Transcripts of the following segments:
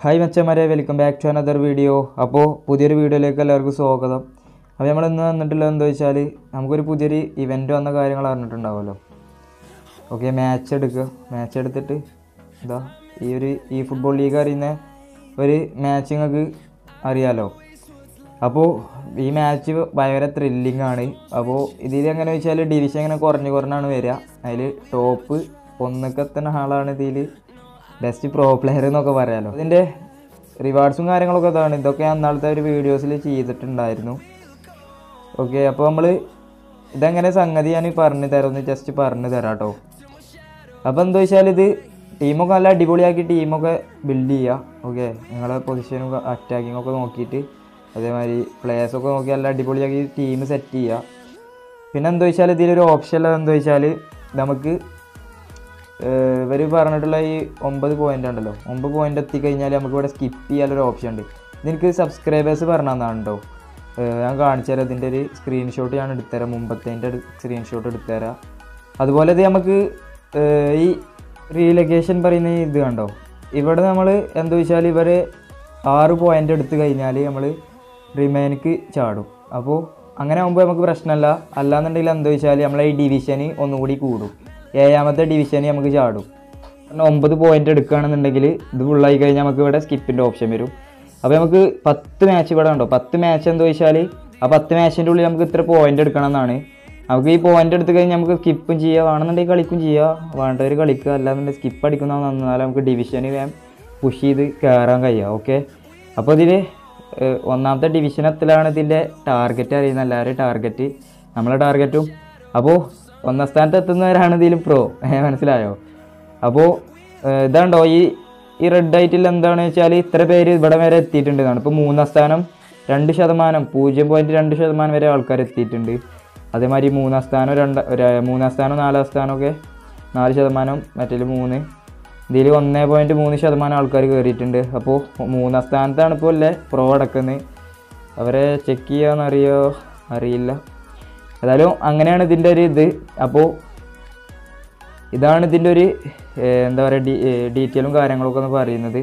hi മച്ചന്മാരെ welcome back to another video അപ്പോൾ പുതിയൊരു വീഡിയോയിലേക്ക് എല്ലാവർക്കും സ്വാഗതം അപ്പോൾ നമ്മൾ ഇന്ന് വന്നിട്ടുള്ളത് എന്താ വെച്ചാൽ നമുക്കൊരു പുതിയൊരു ഇവൻറ്റ് വന്ന കാര്യങ്ങൾ അറിഞ്ഞിട്ടുണ്ടാവുമല്ലോ ഓക്കെ മാച്ച് എടുക്കുക മാച്ച് എടുത്തിട്ട് ഇതാ ഈ ഒരു ഈ ഫുട്ബോൾ ലീഗ് അറിയുന്ന ഒരു മാച്ച് നിങ്ങൾക്ക് അറിയാലോ അപ്പോൾ ഈ മാച്ച് ഭയങ്കര ത്രില്ലിംഗ് ആണ് അപ്പോൾ ഇതിൽ എങ്ങനെ വെച്ചാൽ ഡിവിഷൻ ഇങ്ങനെ കുറഞ്ഞ് കുറഞ്ഞാണ് വരിക അതിൽ ടോപ്പ് ഒന്നൊക്കെ എത്തുന്ന ആളാണ് ഇതിൽ ബെസ്റ്റ് പ്രോ പ്ലെയർ എന്നൊക്കെ പറയാമല്ലോ ഇതിൻ്റെ റിവാർഡ്സും കാര്യങ്ങളൊക്കെ ഇതാണ് ഇതൊക്കെ ഞാൻ അന്നാളത്തെ ഒരു വീഡിയോസിൽ ചെയ്തിട്ടുണ്ടായിരുന്നു ഓക്കെ അപ്പോൾ നമ്മൾ ഇതെങ്ങനെ സംഗതി ഞാൻ പറഞ്ഞു തരാമെന്ന് ജസ്റ്റ് പറഞ്ഞു തരാം കേട്ടോ അപ്പോൾ എന്താ വെച്ചാൽ ഇത് ടീമൊക്കെ നല്ല അടിപൊളിയാക്കി ടീമൊക്കെ ബിൽഡ് ചെയ്യുക ഓക്കെ നിങ്ങളെ പൊസിഷനും അറ്റാക്കിംഗ് ഒക്കെ നോക്കിയിട്ട് അതേമാതിരി പ്ലേയേഴ്സൊക്കെ നോക്കി നല്ല അടിപൊളിയാക്കി ടീം സെറ്റ് ചെയ്യുക പിന്നെ എന്താ വെച്ചാൽ ഇതിലൊരു ഓപ്ഷൻ ഉള്ളത് എന്താ വെച്ചാൽ നമുക്ക് ഇവർ പറഞ്ഞിട്ടുള്ള ഈ ഒമ്പത് പോയിന്റ് ഉണ്ടല്ലോ ഒമ്പത് പോയിന്റ് എത്തിക്കഴിഞ്ഞാൽ നമുക്ക് ഇവിടെ സ്കിപ്പ് ചെയ്യാനൊരു ഓപ്ഷൻ ഉണ്ട് ഇതെനിക്ക് സബ്സ്ക്രൈബേഴ്സ് പറഞ്ഞു തന്നാണ് കേട്ടോ ഞാൻ കാണിച്ചു തരാം ഇതിൻ്റെ ഒരു സ്ക്രീൻഷോട്ട് ഞാൻ എടുത്തുതരാം മുമ്പത്തേൻ്റെ സ്ക്രീൻഷോട്ട് എടുത്തുതരാം അതുപോലെ ഇത് നമുക്ക് ഏർ ഈ റീലൊക്കേഷൻ പറയുന്ന ഈ ഇത് കണ്ടോ ഇവിടെ നമ്മൾ എന്താ വെച്ചാൽ ഇവർ ആറ് പോയിന്റ് എടുത്തു കഴിഞ്ഞാൽ നമ്മൾ റിമൈനിക്ക് ചാടും അപ്പോൾ അങ്ങനെ ആകുമ്പോൾ നമുക്ക് പ്രശ്നമല്ല അല്ലാന്നുണ്ടെങ്കിൽ എന്താ വെച്ചാൽ നമ്മളെ ഈ ഡിവിഷന് ഒന്നുകൂടി കൂടും ഏഴാമത്തെ ഡിവിഷന് നമുക്ക് ചാടും കാരണം ഒമ്പത് പോയിന്റ് എടുക്കുകയാണെന്നുണ്ടെങ്കിൽ ഇത് ഫുള്ളായി കഴിഞ്ഞാൽ നമുക്ക് ഇവിടെ സ്കിപ്പിൻ്റെ ഓപ്ഷൻ വരും അപ്പോൾ നമുക്ക് പത്ത് മാച്ച് ഇവിടെ ഉണ്ടോ പത്ത് മാച്ച് എന്താ വെച്ചാൽ ആ പത്ത് മാച്ചിൻ്റെ ഉള്ളിൽ നമുക്ക് ഇത്ര പോയിന്റ് എടുക്കണം എന്നാണ് നമുക്ക് ഈ പോയിന്റ് എടുത്തു കഴിഞ്ഞാൽ നമുക്ക് സ്കിപ്പും ചെയ്യുക വേണമെന്നുണ്ടെങ്കിൽ കളിക്കും ചെയ്യുക വേണ്ടവർ കളിക്കുക അല്ലാന്നുണ്ടെങ്കിൽ സ്കിപ്പ് അടിക്കുന്ന നന്നാലും നമുക്ക് ഡിവിഷന് വേഗം പുഷ് ചെയ്ത് കയറാൻ കഴിയുക ഓക്കെ അപ്പോൾ ഇതിൽ ഒന്നാമത്തെ ഡിവിഷനത്തിലാണ് ഇതിൻ്റെ ടാർഗറ്റ് അറിയുന്ന എല്ലാവരും ടാർഗറ്റ് നമ്മളെ ടാർഗറ്റും അപ്പോൾ ഒന്നാം സ്ഥാനത്ത് എത്തുന്നവരാണ് ഇതിൽ പ്രോ മനസ്സിലായോ അപ്പോൾ ഇതാണ്ടോ ഈ ഈ റെഡ് ആയിട്ടിൽ എന്താണെന്ന് വെച്ചാൽ ഇത്ര പേര് ഇവിടെ വരെ എത്തിയിട്ടുണ്ട് എന്നാണ് ഇപ്പോൾ മൂന്നാം സ്ഥാനം രണ്ട് ശതമാനം പൂജ്യം പോയിൻറ്റ് രണ്ട് ശതമാനം വരെ ആൾക്കാർ എത്തിയിട്ടുണ്ട് അതേമാതിരി മൂന്നാം സ്ഥാനം രണ്ട് ഒരു മൂന്നാം സ്ഥാനം നാലാം സ്ഥാനമൊക്കെ നാല് ശതമാനം മറ്റേൽ മൂന്ന് ഇതിൽ ഒന്നേ പോയിൻറ്റ് മൂന്ന് ശതമാനം ആൾക്കാർ കയറിയിട്ടുണ്ട് അപ്പോൾ മൂന്നാം സ്ഥാനത്താണ് ഇപ്പോൾ അല്ലേ പ്രോ അടക്കുന്നത് അവരെ ചെക്ക് ചെയ്യാമെന്നറിയോ അറിയില്ല ഏതായാലും അങ്ങനെയാണ് ഇതിൻ്റെ ഒരു ഇത് അപ്പോൾ ഇതാണ് ഇതിൻ്റെ ഒരു ഏർ, എന്താ പറയുക ഡീ ഡീറ്റെയിലും കാര്യങ്ങളൊക്കെ ഒന്ന് പറയുന്നത്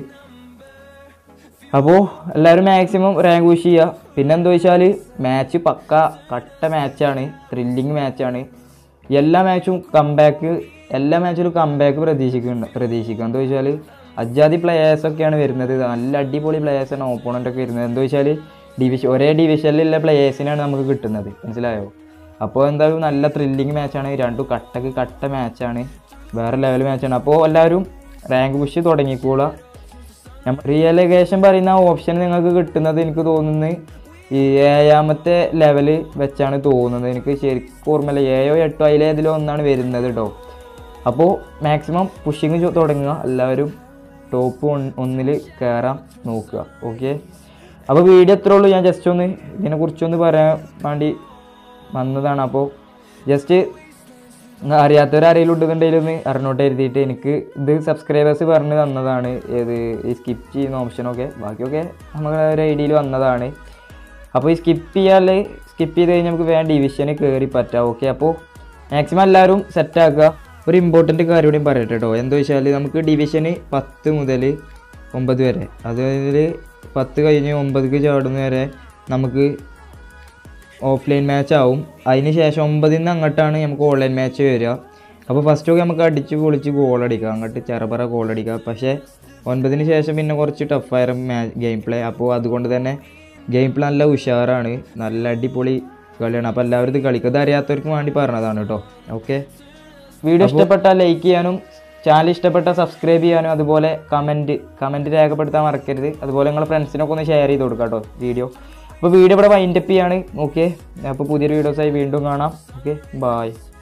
അപ്പോൾ എല്ലാവരും മാക്സിമം റാങ്ക് പുഷ് ചെയ്യുക പിന്നെ എന്താ വെച്ചാൽ മാച്ച് പക്ക കട്ട മാച്ചാണ് ത്രില്ലിങ് മാച്ചാണ് എല്ലാ മാച്ചും കംബാക്ക് എല്ലാ മാച്ചിലും കംബാക്ക് പ്രതീക്ഷിക്കുന്നുണ്ട് പ്രതീക്ഷിക്കുക എന്താ വെച്ചാൽ അജാതി പ്ലെയേഴ്സൊക്കെയാണ് വരുന്നത് നല്ല അടിപൊളി പ്ലെയേഴ്സാണ് ഓപ്പോണൻ്റ് ഒക്കെ വരുന്നത് എന്താ വെച്ചാൽ ഡിവിഷൻ ഒരേ ഡിവിഷനിലുള്ള പ്ലെയേഴ്സിനാണ് നമുക്ക് കിട്ടുന്നത് മനസ്സിലായോ അപ്പോൾ എന്തായാലും നല്ല ത്രില്ലിങ് മാച്ചാണ് രണ്ടും കട്ടക്ക് കട്ട മാച്ചാണ് വേറെ ലെവൽ മാച്ചാണ് അപ്പോൾ എല്ലാവരും റാങ്ക് പുഷ് തുടങ്ങിക്കോളുക റിയലൈസേഷൻ പറയുന്ന ഓപ്ഷൻ നിങ്ങൾക്ക് കിട്ടുന്നത് എനിക്ക് തോന്നുന്നത് ഈ ഏഴാമത്തെ ലെവല് വെച്ചാണ് തോന്നുന്നത് എനിക്ക് ശരിക്കും ഓർമ്മയില്ല ഏഴോ എട്ടോ അതിലേതിലോ ഒന്നാണ് വരുന്നത് കേട്ടോ അപ്പോൾ മാക്സിമം പുഷിങ് തുടങ്ങുക എല്ലാവരും ടോപ്പ് ഒന്നിൽ കയറാൻ നോക്കുക ഓക്കെ അപ്പോൾ വീഡിയോ എത്ര ഉള്ളൂ ഞാൻ ജസ്റ്റ് ഒന്ന് ഇതിനെക്കുറിച്ചൊന്ന് പറയാൻ വേണ്ടി വന്നതാണ് അപ്പോൾ ജസ്റ്റ് അറിയാത്തവരാരെങ്കിലും ഉണ്ടെന്നുണ്ടെങ്കിൽ ഒന്ന് അറിഞ്ഞോട്ട് എഴുതിയിട്ട് എനിക്ക് ഇത് സബ്സ്ക്രൈബേഴ്സ് പറഞ്ഞ് തന്നതാണ് ഏത് ഈ സ്കിപ്പ് ചെയ്യുന്ന ഓപ്ഷനൊക്കെ ബാക്കിയൊക്കെ നമ്മുടെ ഒരു ഐഡിയയിൽ വന്നതാണ് അപ്പോൾ ഈ സ്കിപ്പ് ചെയ്യാൽ സ്കിപ്പ് ചെയ്ത് കഴിഞ്ഞാൽ നമുക്ക് വേണ്ട ഡിവിഷന് കയറി പറ്റാം ഓക്കെ അപ്പോൾ മാക്സിമം എല്ലാവരും സെറ്റാക്കുക ഒരു ഇമ്പോർട്ടൻറ്റ് കാര്യം കൂടി പറയട്ടെ കേട്ടോ എന്താ വെച്ചാൽ നമുക്ക് ഡിവിഷന് പത്ത് മുതൽ ഒമ്പത് വരെ അതിൽ പത്ത് കഴിഞ്ഞ് ഒമ്പതിക്ക് ചാടുന്ന വരെ നമുക്ക് ഓഫ്ലൈൻ മാച്ച് ആവും അതിന് ശേഷം ഒമ്പതിൽ നിന്ന് അങ്ങോട്ടാണ് നമുക്ക് ഓൺലൈൻ മാച്ച് വരിക അപ്പോൾ ഫസ്റ്റൊക്കെ നമുക്ക് അടിച്ച് പൊളിച്ച് ഗോൾ അടിക്കാം അങ്ങോട്ട് ചെറുപറ ഗോൾ അടിക്കാം പക്ഷേ ഒൻപതിന് ശേഷം പിന്നെ കുറച്ച് ടഫായ ഗെയിം പ്ലേ അപ്പോൾ അതുകൊണ്ട് തന്നെ ഗെയിം പ്ലേ നല്ല ഉഷാറാണ് നല്ല അടിപൊളി കളിയാണ് അപ്പോൾ എല്ലാവരും ഇത് കളിക്കുക ഇത് അറിയാത്തവർക്ക് വേണ്ടി പറഞ്ഞതാണ് കേട്ടോ ഓക്കെ വീഡിയോ ഇഷ്ടപ്പെട്ടാൽ ലൈക്ക് ചെയ്യാനും ചാനൽ ഇഷ്ടപ്പെട്ടാൽ സബ്സ്ക്രൈബ് ചെയ്യാനും അതുപോലെ കമൻറ്റ് കമൻറ്റ് രേഖപ്പെടുത്താൻ മറക്കരുത് അതുപോലെ നിങ്ങളുടെ ഫ്രണ്ട്സിനൊക്കെ ഒന്ന് ഷെയർ ചെയ്ത് കൊടുക്കാം കേട്ടോ വീഡിയോ അപ്പോൾ വീഡിയോ ഇവിടെ വൈൻഡപ്പ് ചെയ്യാണ് ഓക്കെ അപ്പോൾ പുതിയൊരു വീഡിയോസായി വീണ്ടും കാണാം ഓക്കെ ബായ്